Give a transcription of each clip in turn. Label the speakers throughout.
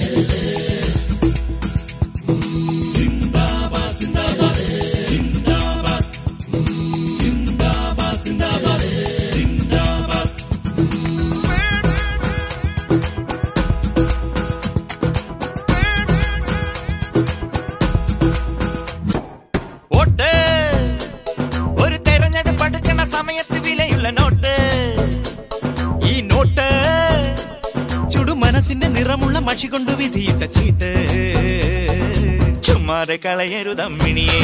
Speaker 1: Vote ഒരു തെരഞ്ഞെടുപ്പ് അടുക്കണ സമയത്ത് വിലയുള്ള നോട്ട്
Speaker 2: ഈ നോട്ട് ചുടുമനസിന്റെ നിറമുള്ള മഷി കൊണ്ട് വിധിയിട്ട ചീട്ട്
Speaker 1: ചുമ്മാതെ കളയരുതമ്മിണിയെ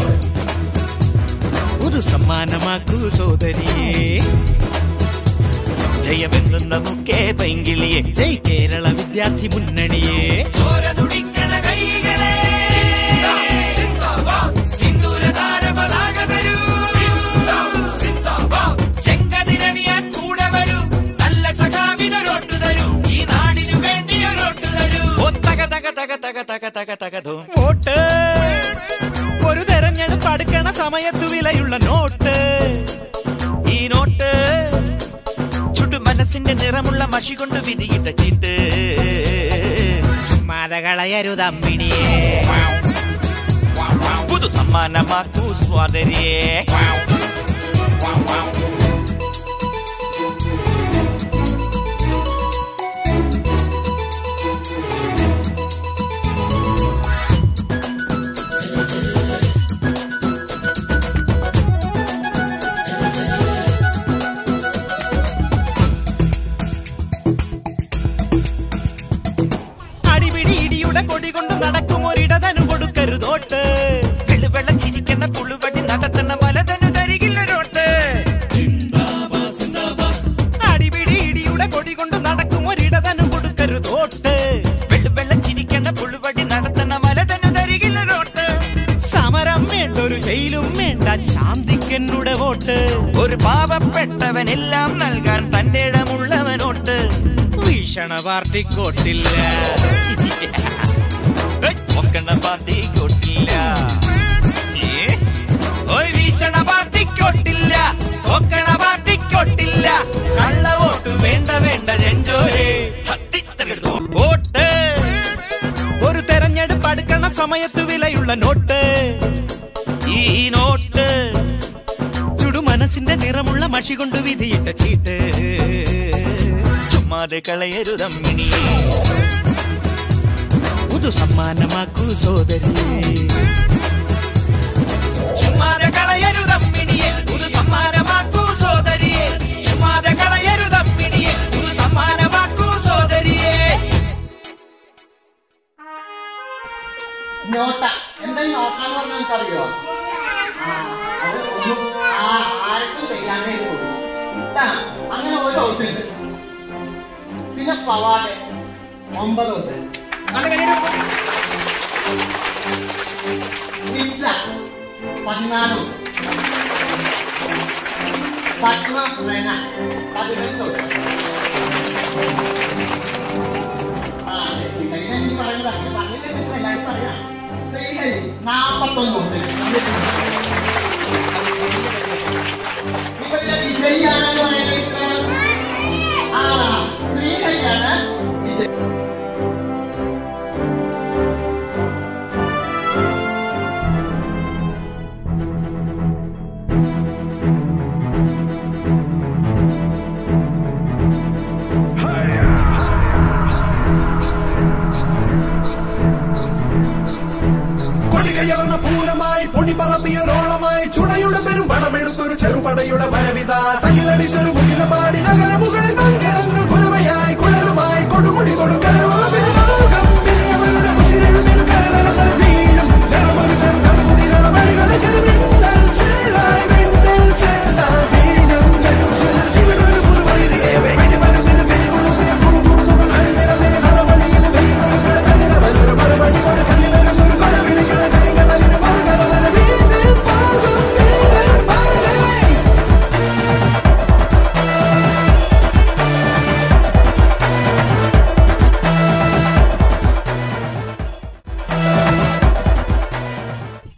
Speaker 2: പുതു സമ്മാനമാക്കൂ സോദരിയെ
Speaker 1: ജയമെന്നുന്ന മുക്കേ പൈങ്കിളിയെ
Speaker 2: ജയ് കേരള വിദ്യാർത്ഥി മുന്നണിയെ
Speaker 1: ഓ തക തക തക തക തക തക തക ധൂം.
Speaker 2: വോട്ട് ഒരു തെരഞ്ഞെടുപ്പ് അടുക്കണ സമയത്ത് വിലയുള്ള നോട്ട്
Speaker 1: ഈ നോട്ട് ചുട്ടു മനസ്സിന്റെ നിറമുള്ള മഷി കൊണ്ട് വിധിയിട്ട ചീട്ട്
Speaker 2: മതകളയരുതമ്മിണിയെ
Speaker 1: പുതു സമ്മാനമാക്കൂ സ്വാതരിയെ
Speaker 2: അടിപിടി ഇടിയുടെ കൊടി കൊണ്ട് നടക്കും ഒരിടതനു കൊടുക്കരുതോട്ട്
Speaker 1: വെള്ളം ചിരിക്കുന്ന പുളുവടി നടത്തുന്ന മലതനു തരികില്ലൊരോട്ട്
Speaker 2: അടിപിടി ഇടിയുടെ കൊടി കൊണ്ട് നടക്കും ഒരിടതനു കൊടുക്കരുതോട്ട്
Speaker 1: വെള്ളം ചിരിക്കുന്ന പുളുവടി നടത്തുന്ന മലതനു തരികില്ലൊരോട്ട്
Speaker 2: സമരം വേണ്ട ഒരു ജയിലും വേണ്ട ശാന്തിക്കെന്നുടെ വോട്ട്
Speaker 1: ഒരു പാവപ്പെട്ടവനെല്ലാം നൽകാൻ തന്റെ ഇടമുള്ളവനോട്ട്
Speaker 2: ഭീഷണ പാർട്ടിക്കോട്ടില്ല
Speaker 1: ഒക്കണ പാർട്ടി കൊട്ടില്ല ഏ? ഓയ് വീശണ പാർട്ടി കൊട്ടില്ല ഒക്കണ പാർട്ടി കൊട്ടില്ല കള്ള വോട്ട് വേണ്ട വേണ്ട ജഞ്ചോരെ വോട്ട്
Speaker 2: ഒരു തെരഞ്ഞെടുപ്പ് അടുക്കണ സമയത്ത് വിലയുള്ള നോട്ട്
Speaker 1: ഈ നോട്ട്
Speaker 2: ചുടുമനസിന്റെ നിറമുള്ള മഷി കൊണ്ട് വിധിയിട്ട ചീട്ട്
Speaker 1: ചുമ്മാതെ കളയരുതമ്മിണി
Speaker 2: പുതു സമ്മാനമാക്കൂ സോദരിയെ
Speaker 1: ചുമ്മാതെ കളയരുതമ്മിണിയെ ഒരു സമ്മാനമാക്കൂ സോദരിയെ ചുമ്മാതെ കളയരുതമ്മിണിയെ ഒരു സമ്മാനമാക്കൂ സോദരിയെ
Speaker 3: നോട്ട എന്താ ഈ നോട്ടാന്ന് പറഞ്ഞാൽ നിനക്കറിയോ ആ, അത് ഒന്നും ആ ആർക്കും ചെയ്യാനേ പോകും അങ്ങനെ ഒരു ഔട്ടുണ്ട് പിന്നെ ഫവാദ് ഒമ്പതുണ്ട് ഇസ്ല പതിനാലുണ്ട് പത്മ റെന പതിനഞ്ചുണ്ട് ആ, ശ്രീഹരി ഞാൻ ഇനി പറയുന്നതാണ്. പറഞ്ഞില്ലെങ്കിൽ ഇത്ര എല്ലാവരും പറയാം. ശ്രീഹരി നാപ്പത്തൊന്നുണ്ട്. ഇപ്പൊ ഇതിലെ വിജയിയാണെന്ന് പറയുന്നത് ഇത്ര? ആ, ശ്രീഹരിയാണ് വിജയി.
Speaker 4: കൊടികയർന്ന പൂരമായി പൊടി പറത്തിയൊരോളമായി ചുടയുടെ പെരും പണമെടുത്തൊരു ചെറുപടയുടെ വരവിത തകിലടിച്ചൊരു